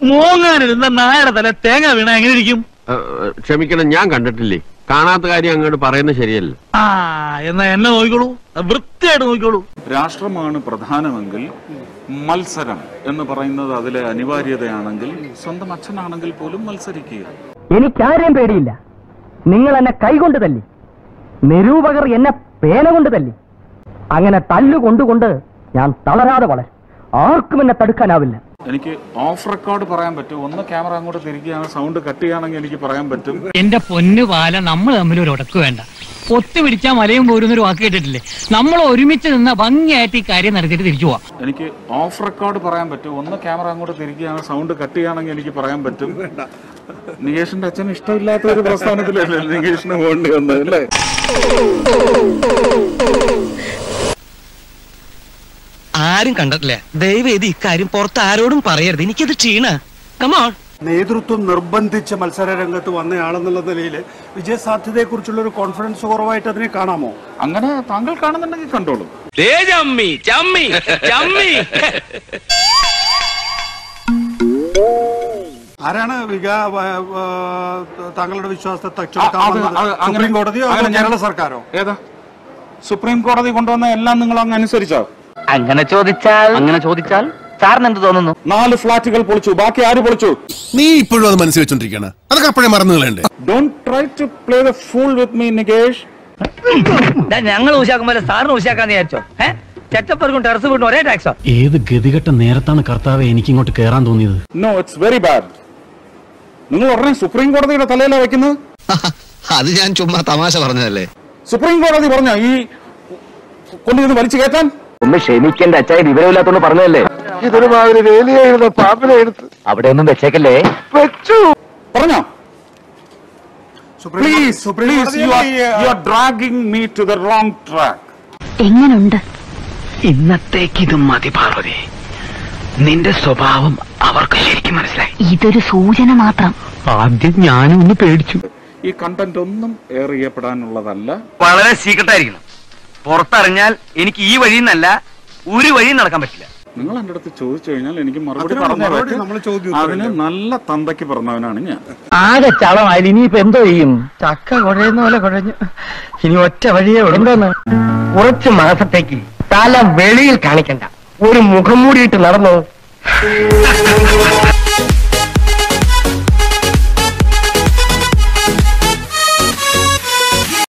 മോങ്ങാനിരുന്ന നായയുടെ തല തേങ്ങ വീണ എങ്ങനെ ഇരിക്കും ഏഹ്, ക്ഷമിക്കണം ഞാൻ കണ്ടിട്ടില്ലേ കാണാത്ത കാര്യം അങ്ങോട്ട് പറയുന്നത് ശരിയല്ല ആ എന്നാ എന്നെ നോക്കിക്കോളൂ വൃത്തിയായിട്ട് നോക്കിക്കോളൂ രാഷ്ട്രമാണ് പ്രധാനമെങ്കിൽ മത്സരം എന്ന് പറയുന്നത് അതിലെ അനിവാര്യതയാണെങ്കിൽ സ്വന്തം അച്ഛനാണെങ്കിൽ പോലും മത്സരിക്കുക എനിക്കാരെയും പേടിയില്ല നിങ്ങൾ എന്നെ കൈകൊണ്ട് തല്ലി നിരൂപകർ എന്നെ പേന കൊണ്ട് തല്ലി അങ്ങനെ തല്ലുകൊണ്ടുകൊണ്ട് ഞാൻ തളരാതെ വളരും ആർക്കും എന്നെ തടുക്കാനാവില്ല എനിക്ക് ഓഫ് റെക്കോർഡ് പറയാൻ പറ്റും ഒന്ന് ക്യാമറ അങ്ങോട്ട് തിരിക്കുകയാണ് സൗണ്ട് കട്ട് ചെയ്യുകയാണെങ്കിൽ എനിക്ക് പറയാൻ പറ്റും എന്റെ പൊന്നു പാല നമ്മൾ തമ്മിൽ ഒരു ഉടക്ക് വേണ്ട ഒത്തു പിടിച്ചാൽ മലയും പോരുന്നൊരു വാക്ക് കേട്ടിട്ടില്ലേ നമ്മൾ ഒരുമിച്ച് നിന്ന ഭംഗിയായിട്ട് ഈ കാര്യം നടത്തിയിട്ട് തിരിച്ചു പോവാം എനിക്ക് ഓഫ് റെക്കോർഡ് പറയാൻ പറ്റും ഒന്ന് ക്യാമറ അങ്ങോട്ട് തിരിക്കുകയാണ് സൗണ്ട് കട്ട് ചെയ്യുകയാണെങ്കിൽ എനിക്ക് പറയാൻ പറ്റും നികേഷിന്റെ അച്ഛൻ ഇഷ്ടമില്ലാത്ത ഒരു പ്രസ്ഥാനത്തിലല്ലേ നികേഷിന് പോകേണ്ടി വന്നത് അല്ലേ ആരും കണ്ടിട്ടില്ല ദയവ് ചെയ്ത് ഇക്കാര്യം പുറത്ത് ആരോടും പറയരുത് എനിക്കത് ക്ഷീണ കമോൺ നേതൃത്വം നിർബന്ധിച്ച് മത്സര രംഗത്ത് വന്നയാളെന്നുള്ള നിലയിൽ വിജയസാധ്യതയെക്കുറിച്ചുള്ള ഒരു കോൺഫിഡൻസ് കുറവായിട്ട് അതിനെ കാണാമോ അങ്ങനെ താങ്കൾ കാണുന്നുണ്ടെങ്കിൽ കണ്ടോളൂ ചമ്മി ചമ്മി ചമ്മി ആരാണ് വികാ വ- വ- താങ്കളുടെ വിശ്വാസത്തെ ആ, തച്ചുടക്കാൻ അത് വന്നത്? അത് അങ്ങനെ- സുപ്രീം കോടതിയോ അതോ അങ്ങനെ ഞാൻ- കേരള സർക്കാരോ ഏതാ സുപ്രീം കോടതി കൊണ്ടുവന്ന എല്ലാം നിങ്ങൾ അങ്ങ് അനുസരിച്ചോ അങ്ങനെ ചോദിച്ചാൽ അങ്ങനെ ചോദിച്ചാൽ സാറിന് എന്ത് തോന്നുന്നു നാല് ഫ്ലാറ്റുകൾ പൊളിച്ചു ബാക്കി ആര് പൊളിച്ചു നീ ഇപ്പോഴും അത് മനസ്സിൽ വെച്ചോണ്ടിരിക്കണ അതൊക്കെ അപ്പോഴേ മറന്നു കളയണ്ടേ don't try to play the fool with me Nikesh ഞങ്ങൾ ഊശാക്കുമ്പോൾ സാറിന് ഊശാക്കാന്ന് വിചാരിച്ചോ ഏഹ് ചെറ്റപ്പർക്കും ടെറസ് വീട്ടും ഒരേ ടാക്സോ ഏത് ഗതികെട്ട നേരത്താണ് കർത്താവെ എനിക്കിങ്ങോട്ട് കയറാൻ തോന്നിയത് നോ ഇറ്റ്സ് വെരി ബാഡ് നിങ്ങൾ ഉടനെ സുപ്രീം കോടതിയുടെ തലയിലാണ് വെക്കുന്നത് അത് ഞാൻ ചുമ്മാ തമാശ പറഞ്ഞതല്ലേ സുപ്രീം കോടതി പറഞ്ഞോ ഈ കൊണ്ടുവന്ന് വലിച്ചു കയറ്റാൻ ഒന്ന് ക്ഷമിക്കേണ്ട അച്ചായ വിവരമില്ലാത്തോണ്ട് പറഞ്ഞതല്ലേ ഇതൊരു മാതിരി വേലിയായിരുന്ന പാമ്പിനെ എടുത്ത് അവിടെ ഒന്നും വെച്ചേക്കല്ലേ പറഞ്ഞോ supreme please supreme please you are കോടതിയല്ലേ ഈ, you are dragging me to the wrong track എങ്ങനുണ്ട് ഇന്നത്തേക്ക് ഇത് മതി പാർവതി നിന്റെ സ്വഭാവം അവർക്ക് ശരിക്കും മനസ്സിലായി ഇതൊരു സൂചന മാത്രം ആദ്യം ഞാനും ഒന്ന് പേടിച്ചു ഈ കണ്ടന്റ് ഒന്നും എയർ ചെയ്യപ്പെടാനുള്ളതല്ല വളരെ സീക്രട്ട് ആയിരിക്കണം പുറത്തറിഞ്ഞാൽ എനിക്ക് ഈ വഴിയിൽ നിന്നല്ല ഒരു വഴിയും നടക്കാൻ പറ്റില്ല നിങ്ങൾ എന്റെ അടുത്ത് ചോദിച്ചു കഴിഞ്ഞാൽ എനിക്ക് മറുപടി അതിനുള്ള പറഞ്ഞു മറുപടി തരാം. നമ്മൾ ചോദ്യം അതിന് നല്ല തന്തയ്ക്ക് പറഞ്ഞവനാണ് ഞാൻ ആകെ ചളമായി ഇനിയിപ്പോ എന്തോ ചെയ്യും ചക്ക കുഴയുന്ന പോലെ കുഴഞ്ഞു ഇനി ഒറ്റ വഴിയേ ഉടന്തോന്ന് കുറച്ച് മാസത്തേക്ക് തല വെളിയിൽ കാണിക്കണ്ട ഒരു മുഖം മൂടിയിട്ട് നടന്നു